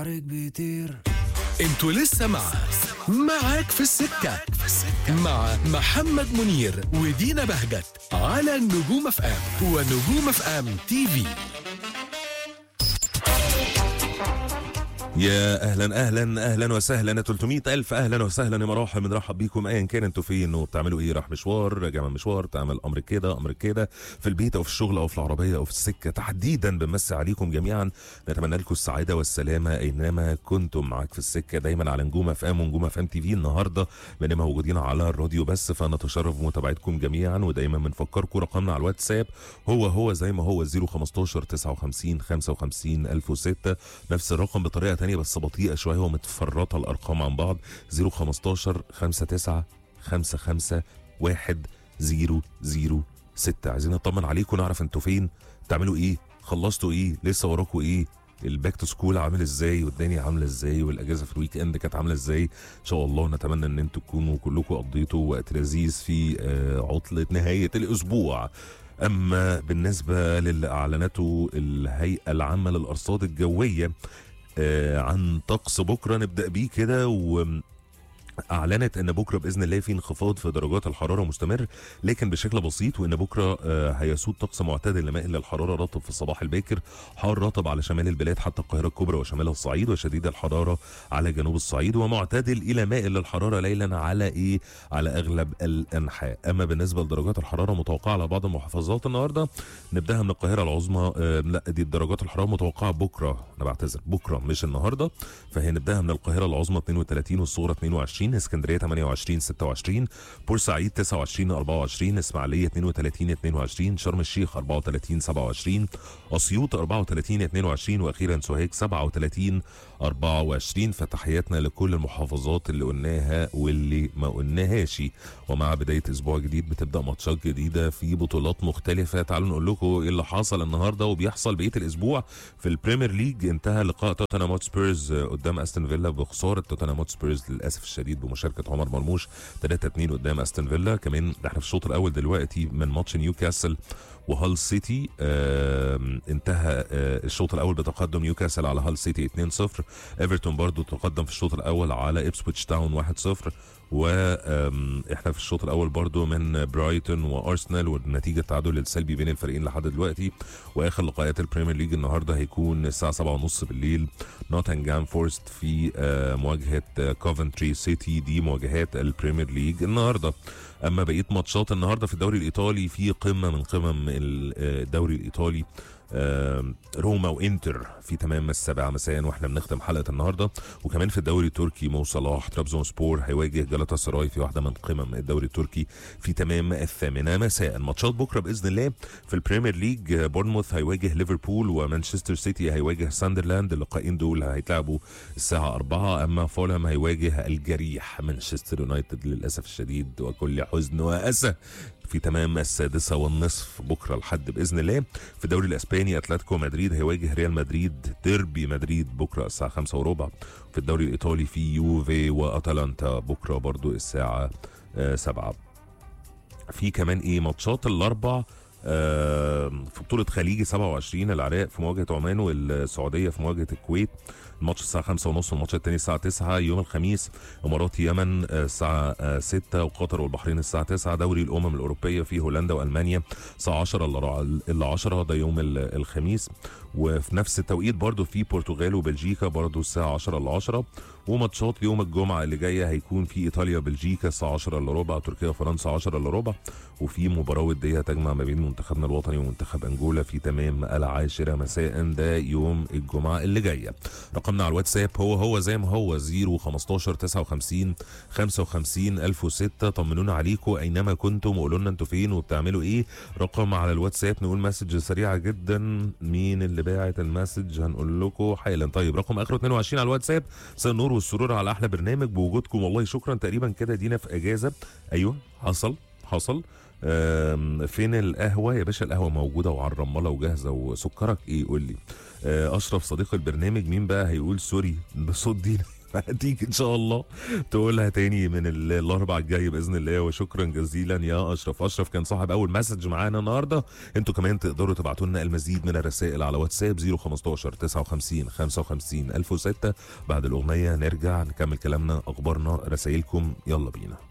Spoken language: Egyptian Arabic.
عليك بيطير انتوا لسه مع معاك في السكة مع محمد منير ودينا بهجت على النجوم اف ام ونجوم اف ام تي في يا اهلا اهلا اهلا وسهلا 300 الف اهلا وسهلا يا مراحب بنرحب بيكم ايا كان انتوا فين وبتعملوا ايه راح مشوار راجع من مشوار تعمل امر كده امر كده في البيت او في الشغل او في العربيه او في السكه تحديدا بنمسي عليكم جميعا نتمنى لكم السعاده والسلامه اينما كنتم معاك في السكه دايما على نجوم اف ام ونجوم اف ام تي في النهارده بنبقى موجودين على الراديو بس فنتشرف بمتابعتكم جميعا ودايما بنفكركم رقمنا على الواتساب هو هو زي ما هو 015 59 55 1006 نفس الرقم بطريقه تانية بس بطيئه شويه ومتفرطه الارقام عن بعض 015 59 55 1 0 0 6 عايزين نطمن عليكم نعرف انتوا فين بتعملوا ايه خلصتوا ايه لسه وراكوا ايه الباك تو سكول عامل ازاي والدنيا عامله ازاي والاجازه في الويك اند كانت عامله ازاي ان شاء الله نتمنى ان انتوا تكونوا كلكم قضيتوا وقت لذيذ في آه، عطله نهايه الاسبوع اما بالنسبه للي اعلنته الهيئه العامه للارصاد الجويه آه، عن طقس بكره نبدا بيه كده و اعلنت ان بكره باذن الله في انخفاض في درجات الحراره مستمر لكن بشكل بسيط وان بكره آه، هيسود طقس معتدل لمائل للحراره رطب في الصباح الباكر حار رطب على شمال البلاد حتى القاهره الكبرى وشمال الصعيد وشديد الحراره على جنوب الصعيد ومعتدل الى مائل للحراره ليلا على ايه على اغلب الانحاء اما بالنسبه لدرجات الحراره متوقعه على بعض المحافظات النهارده نبداها من القاهره العظمى آه، لا دي درجات الحراره متوقعه بكره انا بعتذر بكره مش النهارده فهي نبداها من القاهره العظمى 32 والصغرى 22 اسكندريه 28 26 بورسعيد 29 24 اسماعيليه 32 22 شرم الشيخ 34 27 اسيوط 34 22 واخيرا سوهاج 37 24 فتحياتنا لكل المحافظات اللي قلناها واللي ما قلناهاش ومع بدايه اسبوع جديد بتبدا ماتشات جديده في بطولات مختلفه تعالوا نقول لكم ايه اللي حصل النهارده وبيحصل بقيه الاسبوع في البريمير ليج انتهى لقاء توتنهام سبيرز قدام استون فيلا بخساره توتنهام سبيرز للاسف الشديد بمشاركه عمر مرموش 3 2 قدام استون فيلا كمان ده احنا في الشوط الاول دلوقتي من ماتش نيوكاسل وهال سيتي آم، انتهى آه، الشوط الاول بتقدم نيوكاسل على هال سيتي 2-0 ايفرتون برضو تقدم في الشوط الاول على ابسويتش تاون 1-0 واحنا في الشوط الاول برضو من برايتون وارسنال والنتيجه تعادل السلبي بين الفريقين لحد دلوقتي واخر لقاءات البريمير ليج النهارده هيكون الساعه 7:30 بالليل نوتنجهام فورست في آه، مواجهه كوفنتري سيتي دي مواجهات البريمير ليج النهارده اما بقيه ماتشات النهارده في الدوري الايطالي في قمه من قمم ال- آه، الدوري الايطالي آم، روما وانتر في تمام السابعة مساء واحنا بنختم حلقة النهاردة وكمان في الدوري التركي مو صلاح ترابزون سبور هيواجه جالاتا سراي في واحدة من قمم الدوري التركي في تمام الثامنة مساء ماتشات بكرة بإذن الله في البريمير ليج آه، بورنموث هيواجه ليفربول ومانشستر سيتي هيواجه ساندرلاند اللقاءين دول هيتلعبوا الساعة 4 أما فولهام هيواجه الجريح مانشستر يونايتد للأسف الشديد وكل حزن وأسى في تمام السادسة والنصف بكرة الحد بإذن الله في الدوري الأسباني أتلتيكو مدريد هيواجه ريال مدريد ديربي مدريد بكرة الساعة خمسة وربع في الدوري الإيطالي في يوفي وأتلانتا بكرة برضو الساعة آه، سبعة في كمان إيه ماتشات الأربع آه، في بطولة خليجي 27 العراق في مواجهة عمان والسعودية في مواجهة الكويت الماتش الساعة 5 ونص والماتش التاني الساعة 9 يوم الخميس إمارات يمن آه، الساعة آه، 6 وقطر والبحرين الساعة 9 دوري الأمم الأوروبية في هولندا وألمانيا الساعة 10 إلا إلا 10 ده يوم ال- الخميس وفي نفس التوقيت برضو في البرتغال وبلجيكا برضو الساعة 10 إلا 10 وماتشات يوم الجمعة اللي جاية هيكون في إيطاليا بلجيكا الساعة 10 إلا ربع تركيا وفرنسا 10 إلا ربع وفي مباراة ودية تجمع ما بين منتخبنا الوطني ومنتخب أنجولا في تمام العاشرة مساء ده يوم الجمعة اللي جاية رقمنا على الواتساب هو هو زي ما هو 015 59 55 1006 طمنونا عليكم أينما كنتم وقولوا لنا أنتوا فين وبتعملوا إيه رقم على الواتساب نقول مسج سريعة جدا مين اللي باعت المسج هنقول لكم حالا طيب رقم آخره 22 على الواتساب مساء النور والسرور على أحلى برنامج بوجودكم والله شكرا تقريبا كده دينا في أجازة أيوه حصل حصل آم، فين القهوة يا باشا القهوة موجودة وعلى الرمالة وجاهزة وسكرك ايه قول لي آه، اشرف صديق البرنامج مين بقى هيقول سوري بصوت دينا فهتيجي ان شاء الله تقولها تاني من ال- الاربع الجاي باذن الله وشكرا جزيلا يا اشرف اشرف كان صاحب اول مسج معانا النهارده انتوا كمان تقدروا تبعتوا لنا المزيد من الرسائل على واتساب 015 59 55 1006 بعد الاغنيه نرجع نكمل كلامنا اخبارنا رسائلكم يلا بينا